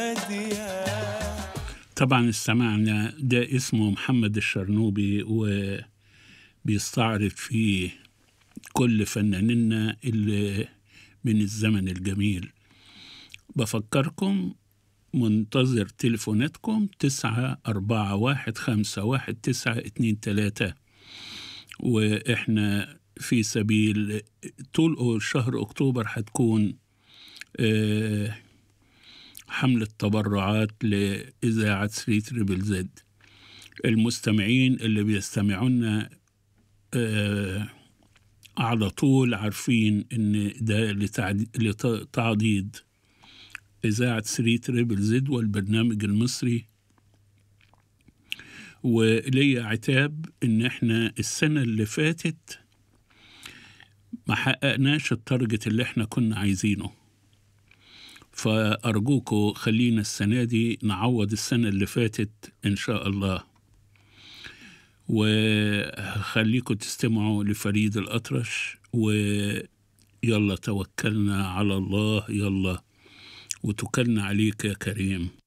طبعا استمعنا ده اسمه محمد الشرنوبي وبيستعرض فيه كل فناننا اللي من الزمن الجميل بفكركم منتظر تليفوناتكم تسعة أربعة واحد خمسة واحد تسعة اتنين تلاتة وإحنا في سبيل طول شهر أكتوبر هتكون آه حملة تبرعات لإذاعة ثري تريبل زد المستمعين اللي بيستمعونا آه على طول عارفين إن ده لتعضيد إذاعة ثري تريبل زد والبرنامج المصري وليا عتاب إن إحنا السنة اللي فاتت ما حققناش التارجت اللي إحنا كنا عايزينه فأرجوكوا خلينا السنة دي نعوض السنة اللي فاتت إن شاء الله وخليكم تستمعوا لفريد الأطرش ويلا توكلنا على الله يلا وتكلنا عليك يا كريم